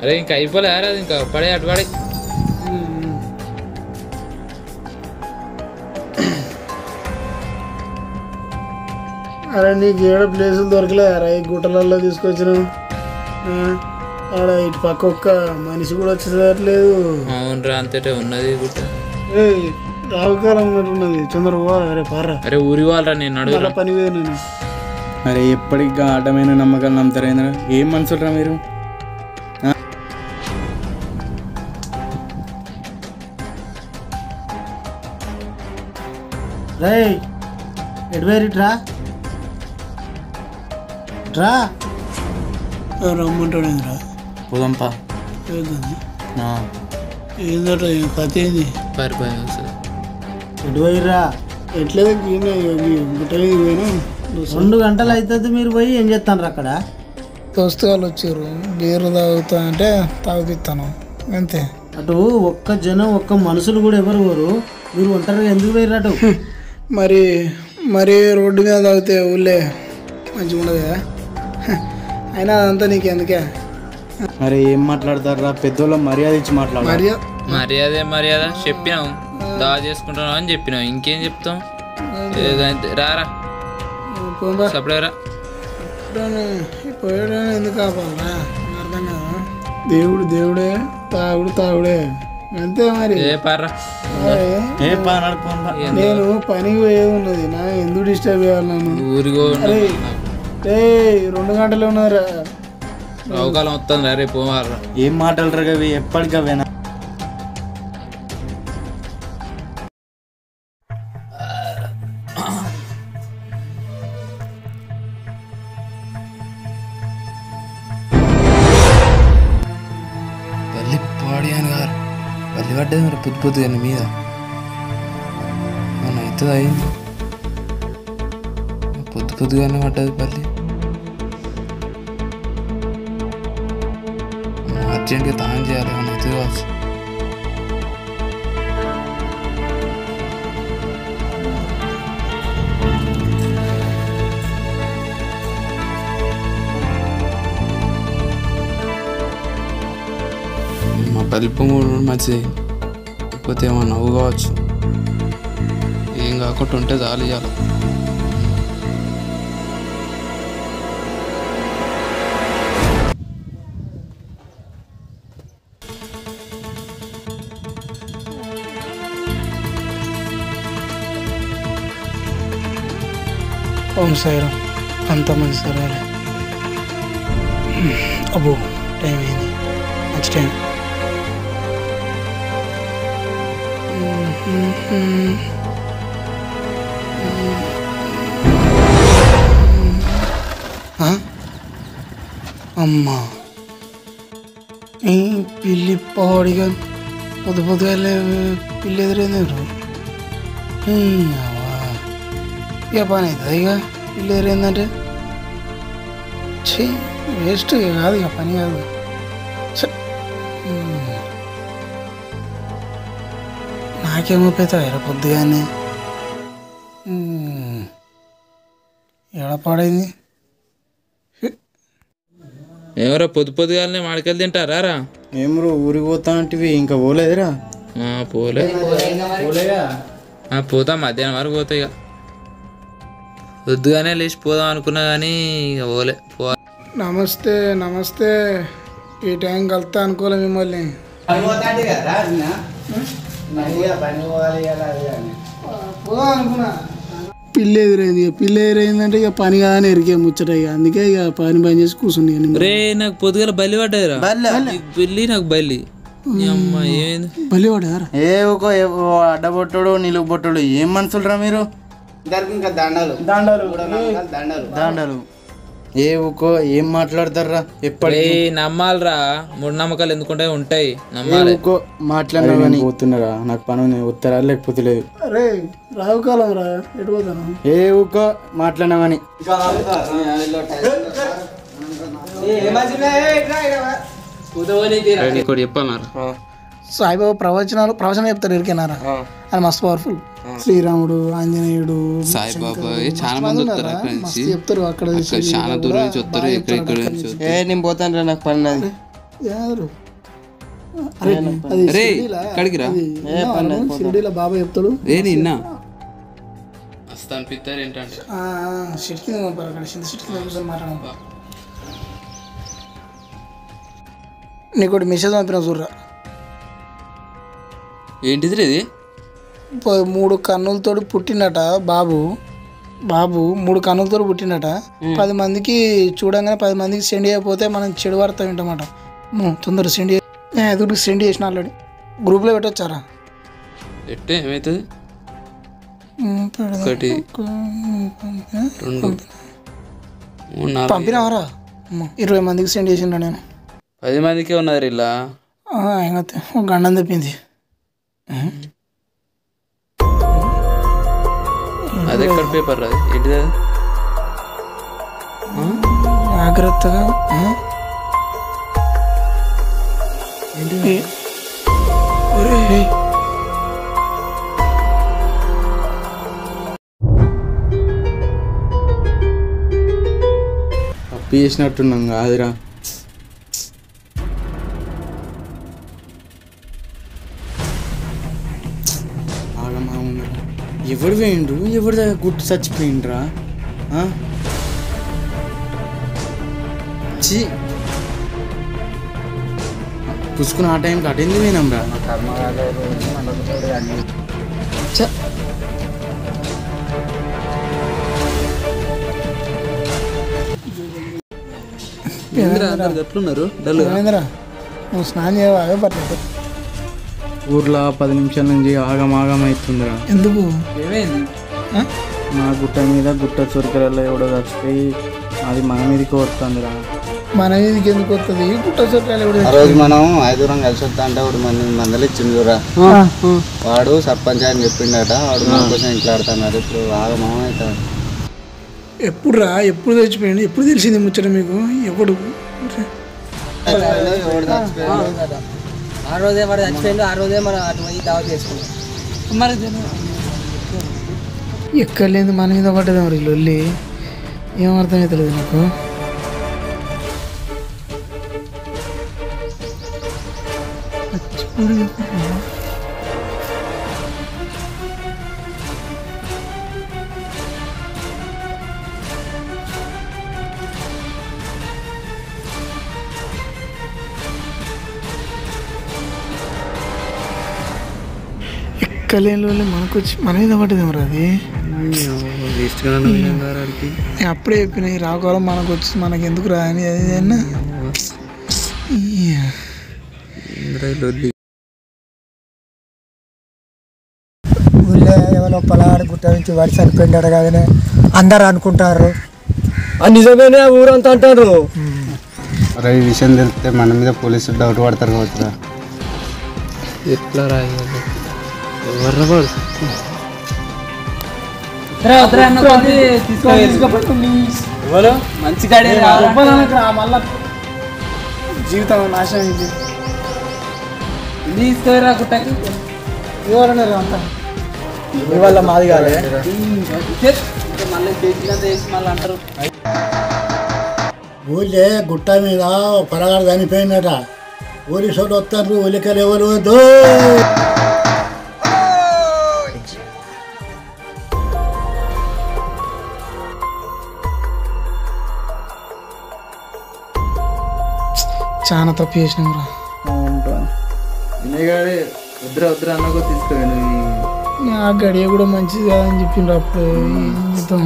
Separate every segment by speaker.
Speaker 1: అరే ఇంకా అయిపోలే అది ఇంకా పడే అటు పడే
Speaker 2: అరే నీకు ఏడ ప్లేసులు దొరకలే అరే ఈ గుట్టలలో తీసుకొచ్చినావు ఆ, ఆడ ఇటు పక్క ఒక్క మనిషి కూడా వచ్చేసట్లేదు
Speaker 1: అవునరా అంతటే ఉన్నది గుట్ట
Speaker 2: ఏయ్ రావుకాలం ఉన్నట్టున్నది తొందర పోవాలి అరే పారా
Speaker 1: అరే ఊరి వాళ్ళరా నేను అడుగురా
Speaker 2: మళ్ళా పని పోయాను
Speaker 3: అరే ఎప్పటికి ఆటమైన నమ్మకాలు నమ్ముతారైందా ఏం మనుషులరా మీరు
Speaker 2: రే ఎటువైరిట్రా రా రమ్మంటాడేంద్రా
Speaker 3: పోదంపా
Speaker 2: ఏంటది ఏందట ఈ కథ ఏంది
Speaker 1: పారిపోయి వస్తుంది
Speaker 2: ఎటువైరా ఎట్లేదు గుట్టలు పోయినా
Speaker 4: రెండు గంటలు అవుతుంది మీరు పోయి ఏం చేస్తాను అక్కడ
Speaker 2: దోస్తు వాళ్ళు వచ్చారు బీరు తాగుతా అంటే తాగుపిస్తాను అంతే
Speaker 4: అటు ఒక్క జనం ఒక్క మనుషులు కూడా ఎవరు పోరు మీరు ఒంటరిగా ఎందుకు పోయిర్రు అటు
Speaker 2: మరి మరి రోడ్డు మీద తాగితే ఊళ్ళే మంచిగా ఉండదు కదా హ, అయినా అదంతా నీకు ఎందుకే
Speaker 3: అరే ఏం మాట్లాడతారా పెద్దోళ్ళ మర్యాద ఇచ్చి మాట్లాడారు
Speaker 2: మరి
Speaker 1: మర్యాదే మర్యాద చెప్పినాం దా చేసుకుంటున్నాం అని చెప్పినాం ఇంకేం చెప్తాం ఏదో అంతే. రారా
Speaker 2: పోంబా
Speaker 1: సపరేరా
Speaker 2: పోయాడు ఎందుకు కాపాలరా అర్థం కదా దేవుడు దేవుడే తాగుడు తాగుడే అంతే మరి
Speaker 1: ఏ పారా
Speaker 2: అరే,
Speaker 3: ఏ పా నడుపుకుందా
Speaker 2: నేను పనికి పోయేది ఉన్నది నా ఎందుకు డిస్టర్బ్ చేయాలి నన్ను
Speaker 1: ఊరిగో
Speaker 2: రే రెండు గంటలు ఉన్నారా
Speaker 1: అవకాశం వస్తుంది రా రేపు పోవాలరా
Speaker 3: ఏం మాటలు అవి ఎప్పటికవేనా
Speaker 1: పల్లి పాడియాను గారు పల్లి పడ్డది మరి పొద్దు పొద్దు కానీ మీద మన అవుతుంది అయింది పొద్దు పొద్దుగానే పడ్డది పల్లి అర్జెంట్గా తాను చేయాలి ఏమైనా అవుతుంది కావచ్చు మా పల్లి పొంగుడు మంచిది లేకపోతే ఏమన్నా నవ్వు కావచ్చు ఏం కాకుండా ఉంటే చాలు ఇవ్వాలి
Speaker 2: అవును సార్ అంత మంచి సరే అబ్బో టైం అయింది మంచి టైం ఆ? అమ్మా ఈ పిల్లి పాడిగా పొద్దు పొద్దుగా పిల్లి ఎదురైంది ఇక పని అవుతుంది ఇక పిల్లి ఎదురైందంటే ఛీ వేస్ట్ కాదు ఇక పని కాదు ఛ. ఉమ్. నాకేమో పెతాయిరా పొద్దుగానే ఉమ్. ఎడ పాడైంది
Speaker 1: ఎవరో పొద్దు పొద్దుగానే మాడికెళ్ళి తింటారా రా
Speaker 3: ఏం రో ఊరికి పోతా అంటివి ఇంకా పోలేదురా
Speaker 1: ఆ, పోలే ఆ, పోతాం మధ్యాహ్నం వరకు పోతాయి ఇక పొద్దుగానే లేచి పోదాం అనుకున్నా కానీ ఇక పోలే పో
Speaker 2: నమస్తే నమస్తే ఈ టైం కలుతా అనుకోలే మిమ్మల్ని పోదాం అనుకున్నా పిల్లి ఎదురైంది ఇక పిల్లి ఎదురైందంటే ఇక పని కాదని ఎరికే ముచ్చట ఇక అందుకే ఇక పని పని చేసి కూర్చుంది ఇక
Speaker 1: రే నాకు పొద్దుగాల బలి పడ్డదిరా ఈ పెళ్ళి నాకు బలి ఈ అమ్మ ఏమైంది
Speaker 2: బలి పడారా
Speaker 3: ఏ ఒక అడ్డబొట్టుడు నిలువు బొట్టుడు ఏం మనుషులరా మీరు దండలు దండలు ఏ ఊకో ఏం మాట్లాడతారా ఎప్పటి
Speaker 1: రే నమ్మాలిరా మూడు నమ్మకాలు ఎందుకుంటే ఉంటాయి నమ్మాలి
Speaker 3: ఊకో మాట్లాడినా కానీ పోతున్నారా నాకు పని ఉంది ఉత్తరా లేకపోతే లేదు
Speaker 2: అరే రావు కాలం రా ఎటు పోతాను
Speaker 3: ఏ ఊకో మాట్లాడినా కానీ
Speaker 1: ఇంకోటి చెప్పాలరా
Speaker 2: సాయిబాబా ప్రవచనాలు ప్రవచనం చెప్తారు ఎరికేనారా అది మస్తు పవర్ఫుల్ శ్రీరాముడు ఆంజనేయుడు
Speaker 1: సాయిబాబా చాలా మంది వస్తారు అక్కడి నుంచి
Speaker 2: చెప్తారు అక్కడ
Speaker 1: అక్కడ చాలా దూరం నుంచి వస్తారు ఇక్కడ ఇక్కడ నుంచి వస్తారు.
Speaker 3: ఏ నేను పోతాను రా నాకు పని ఉన్నది
Speaker 2: ఎవరు అరే అది
Speaker 1: రే
Speaker 2: షిరిడీలా?
Speaker 1: కడికి రా
Speaker 2: అది విన్నావా నువ్వు? షిరిడీలో బాబా చెప్తాడు
Speaker 1: రే నిన్న మస్తు అనిపిస్తారు ఏంటంటే
Speaker 2: షిట్ కింద పంపారు అక్కడ చింత షిట్ కింద కూర్చొని మాట్లాడడం నీకు ఒకటి మెసేజ్ పంపిన చూడరా
Speaker 1: ఏంటిది రే ఇది
Speaker 2: ప- మూడు కన్నులతో పుట్టినట బాబు బాబు మూడు కన్నులతో పుట్టినట పది మందికి చూడంగానే పది మందికి సెండ్ చేయకపోతే మనం చెడు వార్త వింటామట ము, తొందర సెండ్ చే- నేను ఎదురు సెండ్ చేసిన ఆల్రెడీ గ్రూప్లో పెట్టొచ్చారా
Speaker 1: ఎట్టే ఏమవుతుంది
Speaker 2: ఉమ్, పెడదాం.
Speaker 1: ఒకటి రెండు మూడు నాలుగు
Speaker 2: పంపినావరా అమ్మో, ఇరవై మందికి సెండ్ చేసిండ నేను
Speaker 1: పది మందికే ఉన్నది ఇలా
Speaker 2: ఆ, ఏం కాదు. ఒక గండం తెప్పింది
Speaker 1: అది ఎక్కడ పేపర్ అది ఏంటిది అది
Speaker 2: జాగ్రత్తగా ఆ? ఏ- ఒరేయ్.
Speaker 3: తప్పు చేసినట్టున్నాం కాదురా ఆగమా ఉన్నరా ఎవడు వేయండు ఎవరి దగ్గర గుట్టు చచ్చిపోయిండ్రా ఆ? ఛీ పుసుకుని ఆ టైంకి అటెంది పోయినాంరా ఛ.
Speaker 1: ఏందిరా అందరు గట్లున్నారు డల్
Speaker 2: ఏమైందిరా నువ్వు స్నానం చేయవా పర్లేదు
Speaker 3: ఊర్లో పది నిమిషాల నుంచి ఆగం ఆగం అవుతుందిరా
Speaker 2: ఎందుకు
Speaker 1: ఏమైంది
Speaker 2: ఆ?
Speaker 3: నా గుట్ట మీద గుట్ట చురకలలో ఎవడో చచ్చిపోయి అది మన మీదకి వస్తుందిరా
Speaker 2: మన మీదకి ఎందుకు వస్తుంది గుట్ట చుట్టాలు ఎవడు
Speaker 5: ఆ రోజు మనం ఐదుగురం కలిసి వస్తా అంటే వాడు మంది మందలు ఇచ్చింది చూరా వాడు సర్పంచ్ అని చెప్పిండట వాడు మన కోసం ఇంట్లో ఆడుతున్నారు ఇప్పుడు ఆగమం అవుతాడు
Speaker 2: ఎప్పుడు రా ఎప్పుడు తెచ్చిపోయింది ఎప్పుడు తెలిసింది ముచ్చట మీకు ఎప్పుడు
Speaker 5: ఎవడు చచ్చిపోయాడు
Speaker 6: ఆ రోజే వాడు చచ్చిపోయిండు ఆ రోజే మనం అటు పోయి దావత్ చేసుకున్నాం
Speaker 1: మరి
Speaker 2: ఎక్కడ లేదు మన మీద పడ్డది మరి లొల్లి ఏం అర్థమవుతలేదు నాకు ఎక్కలేని లొల్లి మనకు వచ్చి మన మీద పడ్డది మరి అది నేను అప్పుడే చెప్పిన ఈ రాకాలం మనకు వచ్చి మనకి ఎందుకు రా అని అది ఇది అన్నా ఈ-
Speaker 6: ఊళ్ళో ఎవరో పొలాడు గుట్ట నుంచి వాడు చనిపోయినాడు కదనే అందరు అనుకుంటారు నిజమేనే ఊరంతా అంటారు
Speaker 5: అరే ఈ విషయం తెలిస్తే మన మీద పోలీసులు డౌట్ పడతారు కావచ్చురా
Speaker 1: ఎట్లా రాయాలి ఎవరు పడు ఎవరు మంచి గాడే
Speaker 2: మళ్ళా జీవితం నాశనం అయింది
Speaker 1: తీసుకురా గుట్టకి
Speaker 2: ఎవరన్నారు అంతా
Speaker 6: మీ వల్ల మాది కాదే
Speaker 1: మళ్ళీ చేసినంత చేసి మళ్ళీ అంటారు
Speaker 7: ఊళ్ళే గుట్ట మీద పొరగాడు చనిపోయినట పోలీసు వాళ్ళు వస్తారు ఉలికలు ఎవరు వద్దు
Speaker 2: చాలా తప్పు చేసినాం రా
Speaker 3: వినయగాడే వద్దురా వద్దురా అన్నకో తీసుకురాను
Speaker 2: ఆ గడియ కూడా మంచిది కాదని చెప్పిండ్రు అప్పుడు ఏం చేద్దాం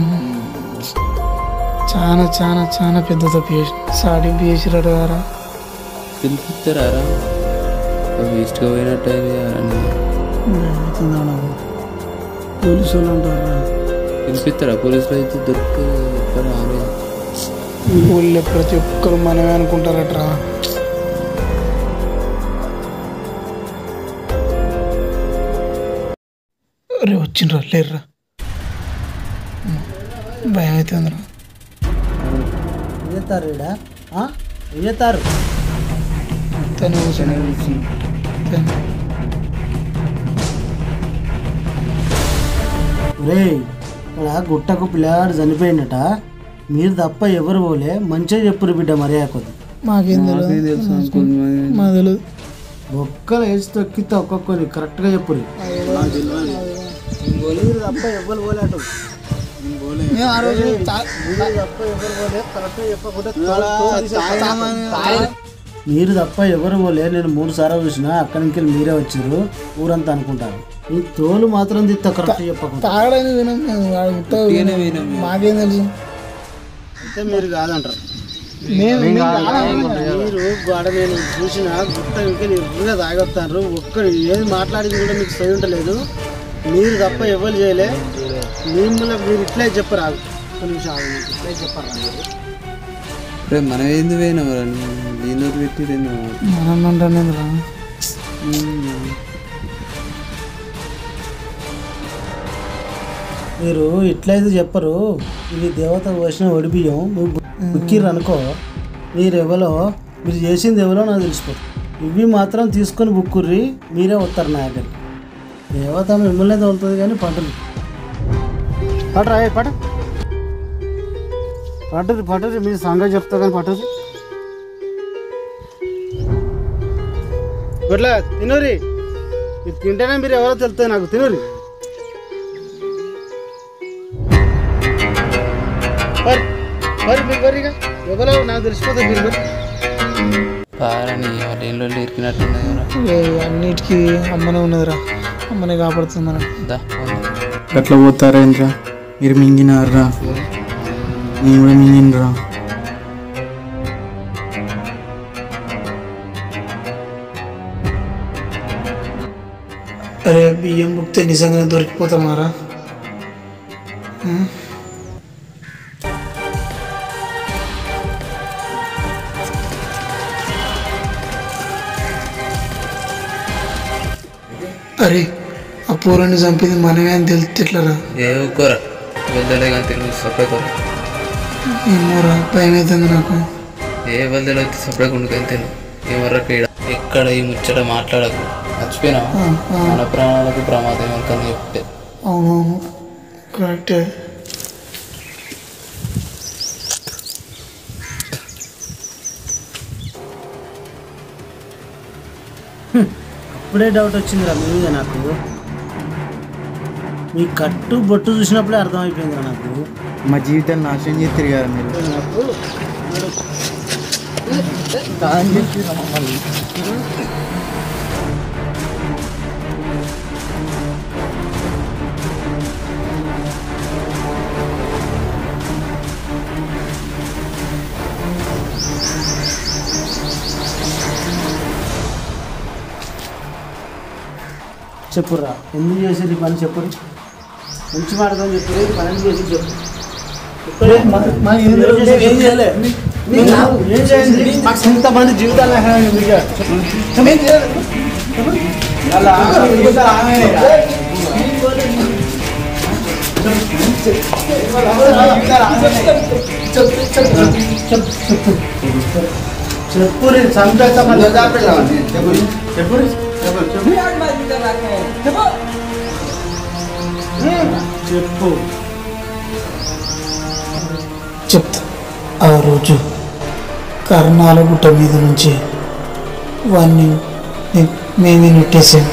Speaker 2: చాలా చాలా చాలా పెద్ద తప్పు చేసిన సాటింపు చేసిరాడు గారా
Speaker 1: పిలిపిస్తారా వేస్ట్గా పోయినట్టు
Speaker 2: అవుతుందా నాకు పోలీసు వాళ్ళు అంటారా
Speaker 1: పిలిపిస్తారా పోలీసులు అయితే దొరికి రారు
Speaker 2: ఊళ్ళో ప్రతి ఒక్కరు మనమే అనుకుంటారట్రా రే వచ్చిండ్రా లేర్రా భయం అవుతుందిరా
Speaker 6: ఏం చేస్తారు ఈడ ఆ? ఏం చేస్తారు
Speaker 2: తను కూర్చొని తను.
Speaker 4: రే ఇక్కడ గుట్టకు పిల్లాడు చనిపోయిందట మీరు తప్ప ఎవరు పోలే మంచిగా చెప్పురు బిడ్డ మర్యాద కొద్ది
Speaker 2: మాకేం తెలియదు మాకు తెలియదు
Speaker 4: ఒక్కరు వేసి తొక్కితే ఒక్కొక్కరి కరెక్ట్గా చెప్పురి మీరు తప్ప ఎవ్వరు పోలేటు
Speaker 2: మేము ఆ రోజు తా-
Speaker 4: తప్ప ఎవరు పోలే కరెక్ట్గా చెప్పకుండా మీరు తప్ప ఎవరు పోలే నేను మూడు సార్లు చూసిన అక్కడి నుంచి మీరే వచ్చారు ఊరంతా అనుకుంటారు ఈ తోలు మాత్రం తిత్త కరెక్ట్ చెప్పకుండా
Speaker 2: తాగడానికి వినం మేము వాడు ఉత్తగా వినం. మాకేం తెలుసు
Speaker 4: అయితే మీరు కాదంటారు
Speaker 2: మేము
Speaker 4: మీరు గోడ నేను చూసిన గుట్ట ఇంకా ఎర్రగా తాగొస్తారు ఒక్కడు ఏది మాట్లాడింది కూడా మీకు సై ఉండలేదు మీరు తప్ప ఎవరు చేయలే మిమ్మల్ని మీరు ఇట్లే చెప్పరాదు ఒక నిమిషం ఆగు, మీకు ఇట్లే చెప్పరా మీరు
Speaker 1: రే మనం ఏంది పోయినాం రా దీని పెట్టి
Speaker 2: మనం అంటానే రా
Speaker 4: మీరు ఇట్లయితే చెప్పరు ఇది దేవత పోసిన ఒడిబియ్యం నువ్వు బుక్కిర్రు అనుకో మీరు ఎవరో మీరు చేసింది ఎవరో నాకు తెలిసిపోతుంది ఇవి మాత్రం తీసుకొని బుక్కుర్రి మీరే వస్తారు నా దగ్గరికి దేవత మిమ్మల్ని తోలుతుంది కానీ పంటలు పడరా ఏ పడ పట్టురి పట్టురి మీ సంగతి చెప్తా కానీ పట్టురి ఇట్లా తినూరి ఇది తింటేనే మీరు ఎవరో తెలుస్తుంది నాకు తినూరి మరి మరి మీరు మరిగా ఎవరో నాకు తెలిసిపోతుంది మీరు మరి.
Speaker 1: పారని వాళ్ళ ఇంట్లో ఇరికినట్టున్నది కదా
Speaker 2: ఏ, అన్నిటికీ అమ్మనే ఉన్నదిరా అమ్మనే కాపాడుతుంది మనం
Speaker 1: దా పోదాం.
Speaker 3: అట్లా పోతారేంట్రా మీరు మింగినారా నేను కూడా మింగినరా
Speaker 2: అరే బియ్యం బుక్తే నిజంగానే దొరికిపోతామారా అరే ఆ పూరాన్ని చంపింది మనమే అని తెలిస్తే ఎట్లరా
Speaker 1: ఏ ఒక్కరా వెళ్దలే కానీ తెలుగు సపరేట్ కోరా
Speaker 2: ఏమోరా భయం అవుతుంది నాకు
Speaker 1: ఏ వెళ్దలే వచ్చి సపరేట్ ఉండుకొని తెలుగు ఏమర్రా పీడ ఎక్కడ ఈ ముచ్చట మాట్లాడకు మర్చిపోయినావా మన ప్రాణాలకు ప్రమాదం ఎవరికని చెప్తే
Speaker 2: అవునవును కరెక్టే
Speaker 4: అప్పుడే డౌట్ వచ్చిందిరా మీ మీద నాకు మీ కట్టు బొట్టు చూసినప్పుడే అర్థమైపోయిందిరా నాకు
Speaker 3: మా జీవితాన్ని నాశనం చేస్తారు కదా మీరు
Speaker 4: నాకు చెప్పురా ఎందుకు చేసేది ఈ పని చెప్పు మంచి మాటతో చెప్పు ఈ పని ఎందుకు చేసి చెప్పు ఏం చేయలే ఏం చేయండి మాకు ఇంతమంది జీవితాలు చెప్పు సంతోష చెప్పు చెప్పు
Speaker 2: చెప్తా ఆ రోజు కర్ణాల గుట్ట మీద నుంచి వాడిని నే- మేమే నెట్టేసాం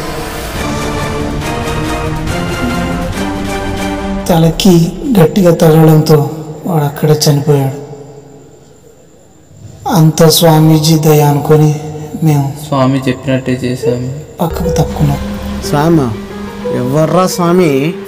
Speaker 2: తలకి గట్టిగా తగలడంతో వాడు అక్కడే చనిపోయాడు అంత స్వామీజీ దయ అనుకొని మేము
Speaker 1: స్వామి చెప్పినట్టే చేసాము
Speaker 2: పక్కకు తక్కున్నాం
Speaker 4: స్వామి ఎవర్రా స్వామి